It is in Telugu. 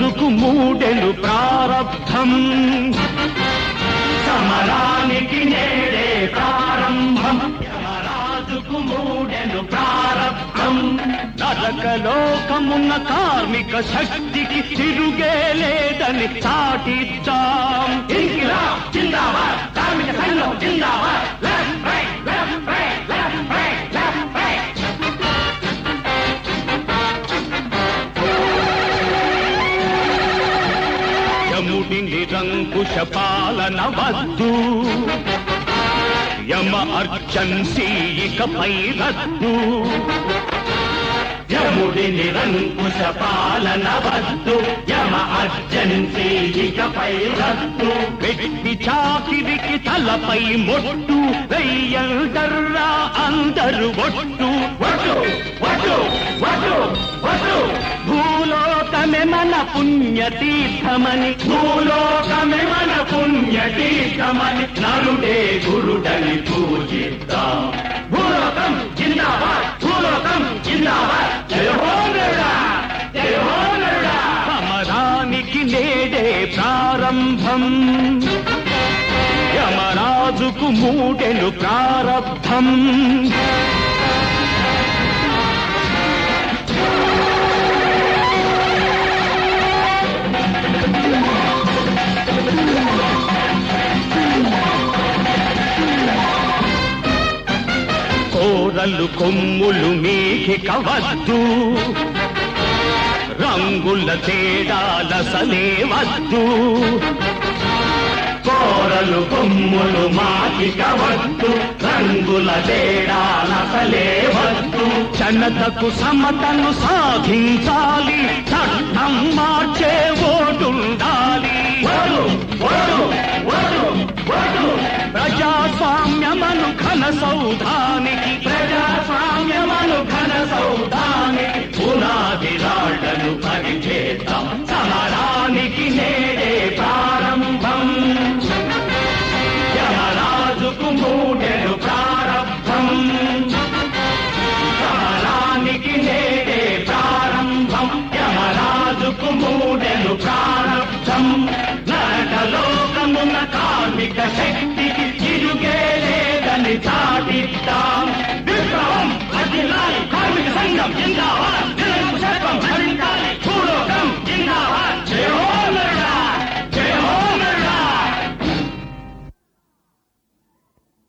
యమరాజుకు మూడెను ప్రారబ్ధం సమరానికి నేడే ప్రారంభం యమరాజుకు మూడెను ప్రారబ్ధం నరకలోకమున్న కార్మిక శక్తికి తిరుగే లేదని చాటిద్దాం ఇంకిలాబ్ జిందాబాద్ కార్మిక సంఘం జిందాబాద్ left right left right left right left right యముడి నిరంకుశ పాలన వద్దు యమ అర్జన్సీ ఇకపై రద్దు యముడి నిరంకుశ పాలన వద్దు యమ అర్జన్సీ ఇకపై రద్దు వెట్టి చాకిరికి తలపై మొట్టు వెయ్యందర్రా అందరు ఒట్టు ఒట్టు ఒట్టు ఒట్టు ఒట్టు భూలోకమే మన పుణ్యతీర్థమని భూలోకమే మన పుణ్యతీర్థమని నరుడే గురుడని పూజిద్దాం భూలోకం జిందాబాద్ భూలోకం జిందాబాద్ జయ హో నరుడా జయ హో నరుడా సమరానికి నేడే ప్రారంభం యమరాజుకు మూడెను ప్రారబ్ధం కోరలు కొమ్ములు మీకి కవద్దు రంగుల తేడాలసలే వద్దు కోరలు కొమ్ములు మాకి కవద్దు రంగుల తేడాలసలే వద్దు జనతకు సమతను సాధించాలి చట్టం మార్చే ఓటుండాలి ఓటు ఓటు ఓటు ఓటు ప్రజాస్వామ్యమను ఘన సౌధానికి ప్రజాస్వామ్యమను ఘన సౌధానికి పునాది రాళ్లను పరిచేద్దాం సమరానికి నేడే ప్రారంభం యమరాజుకు మూడెను ప్రారంభం సమరానికి నేడే ప్రారంభం యమరాజుకు మూడెను ప్రారంభం నరకలోకమున కార్మిక శక్తికి తిరుగే లేదని చాటిద్దాం విప్లవం అఖిలాలి కార్మిక సంఘం జిందాబాద్ నిరంకుశత్వం